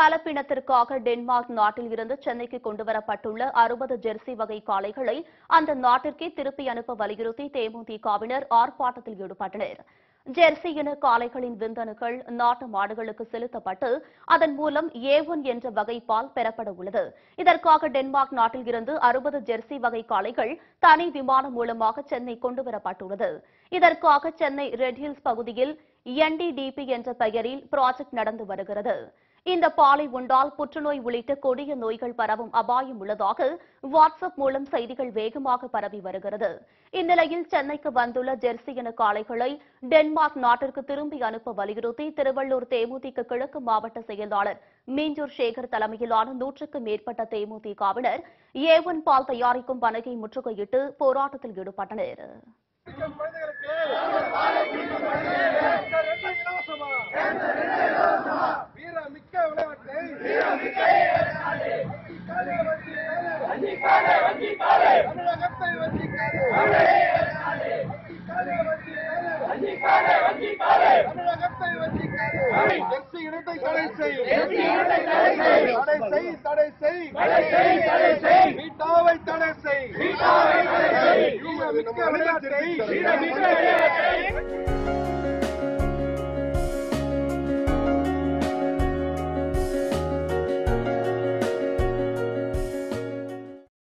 கலப்பினத்திற்காக Denmark நாட்டில் இருந்து சென்னைக்கு கொண்டுவரப்பட்டுள்ள அறுபது ஜெர்சி வகை காளைகளை அந்த நாட்டிற்கே திருப்பி அனுப்ப வலியுறுத்தி தேமுதிகவினர் ஆர்ப்பாட்டத்தில் ஈடுபட்டனர் ஜெர்சி இன காளைகளின் விந்தணுக்கள் நாட்டு மாடுகளுக்கு செலுத்தப்பட்டு அதன் மூலம் ஏ ஒன் என்ற வகை பால் பெறப்பட உள்ளது இதற்காக டென்மார்க் நாட்டில் இருந்து அறுபது ஜெர்சி வகை காளைகள் தனி விமானம் மூலமாக சென்னை கொண்டுவரப்பட்டுள்ளது இதற்காக சென்னை ரெட் ஹில்ஸ் பகுதியில் என்டிடிபி என்ற பெயரில் ப்ராஜெக்ட் நடந்து வருகிறது இந்த பாலை உண்டால் புற்றுநோய் உள்ளிட்ட கொடிய நோய்கள் பரவும் அபாயம் உள்ளதாக வாட்ஸ்அப் மூலம் செய்திகள் வேகமாக பரவி வருகிறது இந்நிலையில் சென்னைக்கு வந்துள்ள ஜெர்சி இன காளைகளை டென்மார்க் நாட்டிற்கு திரும்பி அனுப்ப வலியுறுத்தி திருவள்ளூர் தேமுதிக கிழக்கு மாவட்ட செயலாளர் மீஞ்சூர் சேகர் தலைமையிலான நூற்றுக்கும் மேற்பட்ட தேமுதிகவினர் ஏ ஒன் பால் தயாரிக்கும் பனகை முற்றுகையிட்டு போராட்டத்தில் ஈடுபட்டனர் வீரமிக்க விளையாட்டை தமிழகத்தை வஞ்சிக்காதே தமிழகத்தை வஞ்சிக்காதே ஜெர்சி இனத்தை தடை செய் தடை செய் தடை செய் வீட்டாவை தடை செய் வீரமிக்க விளையாட்டை